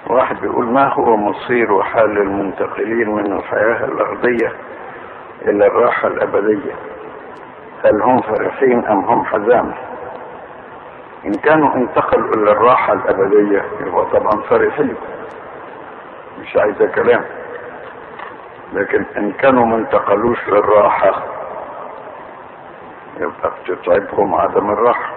واحد بيقول ما هو مصير وحال المنتقلين من الحياة الأرضية إلى الراحة الأبدية هل هم فرحين أم هم حزانة إن كانوا انتقلوا إلى الراحة الأبدية يبقى طبعا فرحين مش عايزة كلام لكن إن كانوا ما انتقلوش للراحة يبقى بتتعبهم عدم الراحة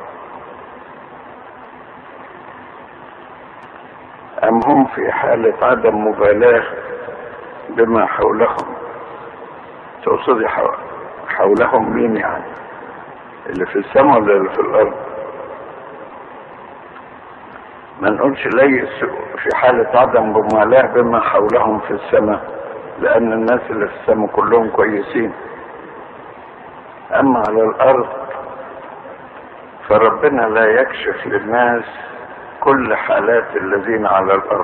أم هم في حالة عدم مبالاة بما حولهم تقصدي حولهم مين يعني اللي في السماء ولا اللي في الأرض ما نقولش ليس في حالة عدم مبالاة بما حولهم في السماء لأن الناس اللي في السماء كلهم كويسين أما على الأرض فربنا لا يكشف للناس كل حالات الذين على الأرض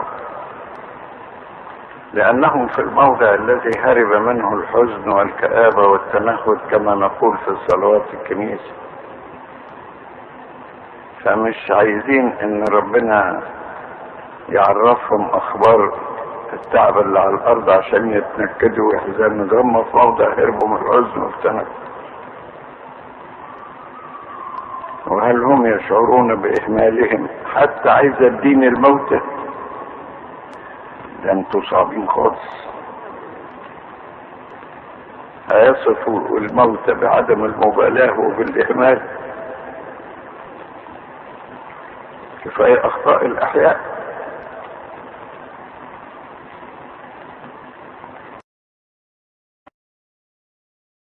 لأنهم في الموضع الذي هرب منه الحزن والكآبة والتنهد كما نقول في صلوات الكنيسة فمش عايزين ان ربنا يعرفهم اخبار التعب اللي على الارض عشان يتنكدوا ويحزنوا ده هم في موضع هربوا من الحزن والتنهد وهل هم يشعرون بإهمالهم حتى عايز الدين الموتى ده انتوا صعبين خالص هيصفوا الموت بعدم المبالاة وبالإهمال كفاية أخطاء الأحياء